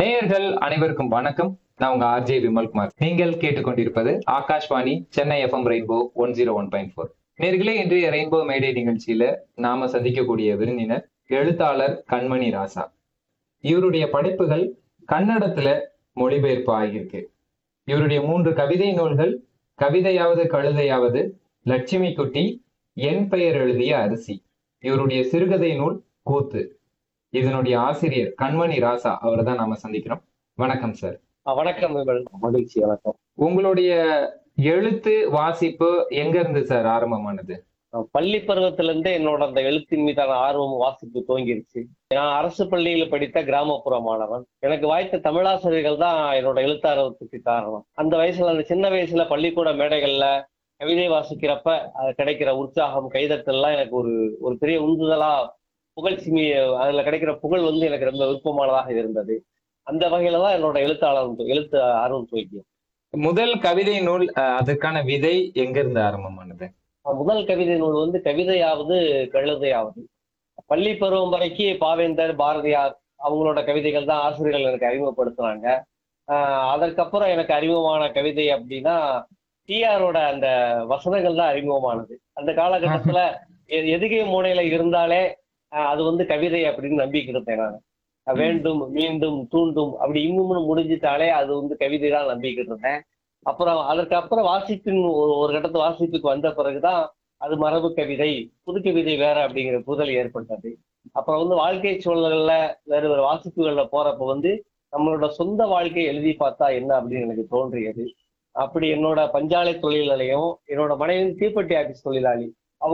நேயர்கள் அனைவருக்கும் வணக்கம் நான் உங்க ஆர்ஜே விமல்குமார் நீங்கள் கேட்டுக்கொண்டிருப்பது Akashvani Chennai F M Rainbow one zero one point four நேர்களே இன்றைய ரெயின்போ மேடை நிகழ்ச்சியில நாம சந்திக்கக்கூடிய விருந்தினர் எழுத்தாளர் கண்மணி ராசா இவருடைய படைப்புகள் கன்னடத்துல மொழிபெயர்ப்பு ஆகியிருக்கு இவருடைய மூன்று கவிதை நூல்கள் கவிதையாவது கழுதையாவது லட்சுமி குட்டி என் பெயர் எழுதிய அரிசி இவருடைய சிறுகதை நூல் கூத்து இதனுடைய ஆசிரியர் கண்மணி ராசா அவரை தான் நாம சந்திக்கிறோம் வணக்கம் சார் ஆ, வணக்கம் விமல் மகிழ்ச்சி வணக்கம் உங்களுடைய எழுத்து வாசிப்பு எங்க இருந்து சார் ஆரம்பமானது நான் பள்ளி பருவத்துல இருந்தே என்னோட அந்த எழுத்தின் மீதான ஆர்வம் வாசிப்பு துவங்கிருச்சு நான் அரசு பள்ளியில படித்த கிராமப்புற மாணவன் எனக்கு வாய்த்த தமிழாசிரியர்கள் தான் என்னோட எழுத்தார்வத்துக்கு காரணம் அந்த வயசுல அந்த சின்ன வயசுல பள்ளிக்கூட மேடைகள்ல கவிதை வாசிக்கிறப்ப அது கிடைக்கிற உற்சாகம் கைதட்டல்லாம் எனக்கு ஒரு ஒரு பெரிய உந்துதலா புகழ்ச்சி மீ அதுல கிடைக்கிற புகழ் வந்து எனக்கு ரொம்ப விருப்பமானதாக இருந்தது அந்த வகையில தான் என்னோட எழுத்தாளர் எழுத்து ஆர்வம் துவக்கியது முதல் கவிதை நூல் அஹ், அதற்கான விதை எங்க இருந்து ஆரம்பமானது முதல் கவிதை நூல் வந்து கவிதையாவது கழுதையாவது பள்ளி பருவம் வரைக்கும் பாவேந்தர் பாரதியார் அவங்களோட கவிதைகள் தான் ஆசிரியர்கள் எனக்கு அறிமுகப்படுத்துனாங்க ஆஹ் அதற்கப்புறம் எனக்கு அறிமுகமான கவிதை அப்படின்னா டிஆரோட அந்த வசனங்கள் தான் அறிமுகமானது அந்த காலகட்டத்துல எ- எதுகை மூனையில இருந்தாலே ஆஹ் அது வந்து கவிதை அப்படின்னு நம்பிக்கிட்டு இருந்தேன் நான் அஹ் வேண்டும் மீண்டும் தூண்டும் அப்படி இன்னும் முடிஞ்சிட்டாலே அது வந்து கவிதை தான் நம்பிக்கிட்டு இருந்தேன் அப்புறம் அதற்கப்புறம் வாசிப்பின் ஒரு ஒரு கட்டத்து வாசிப்புக்கு வந்த பிறகுதான் அது மரபு கவிதை புது கவிதை வேற அப்படிங்கிற புதல் ஏற்பட்டது அப்புறம் வந்து வாழ்க்கை சூழல்கள்ல வேறு வேறு வாசிப்புகள்ல போறப்ப வந்து நம்மளோட சொந்த வாழ்க்கையை எழுதி பார்த்தா என்ன அப்படின்னு எனக்கு தோன்றியது அப்படி என்னோட பஞ்சாலை தொழிலாளியும் என்னோட மனைவி தீப்பெட்டி ஆபீஸ் தொழிலாளி